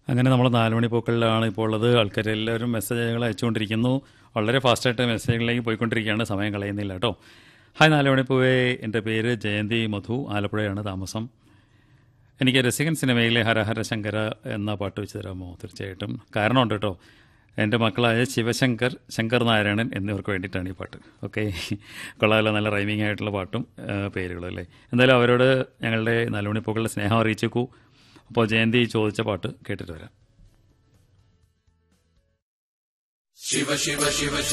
അങ്ങനെ നമ്മൾ നാലുമണി പൂക്കളിലാണ് ഇപ്പോൾ ഉള്ളത് ആൾക്കാർ എല്ലാവരും മെസ്സേജുകൾ അയച്ചുകൊണ്ടിരിക്കുന്നു വളരെ ഫാസ്റ്റായിട്ട് മെസ്സേജുകളിലേക്ക് പോയിക്കൊണ്ടിരിക്കുകയാണ് സമയം കളയുന്നില്ല കേട്ടോ ഹായ് നാലുമണി പൂവേ എൻ്റെ പേര് ജയന്തി മധു ആലപ്പുഴയാണ് താമസം എനിക്ക് രസികൻ സിനിമയിലെ ഹരഹര ശങ്കര എന്ന പാട്ട് വെച്ച് തരാമോ തീർച്ചയായിട്ടും കാരണമുണ്ട് കേട്ടോ എൻ്റെ മക്കളായ ശിവശങ്കർ ശങ്കർ നാരായണൻ എന്നിവർക്ക് വേണ്ടിയിട്ടാണ് ഈ പാട്ട് ഓക്കെ കൊള്ളാമല്ലോ നല്ല റൈമിംഗ് ആയിട്ടുള്ള പാട്ടും ആ, പേരുകളും അല്ലേ എന്തായാലും അവരോട് ഞങ്ങളുടെ നാലുമണിപ്പൂക്കളുടെ സ്നേഹം അറിയിച്ചേക്കൂ അപ്പോൾ ജയന്തി ചോദിച്ച പാട്ട് കേട്ടിട്ട് വരാം ശിവ ശിവ ശിവ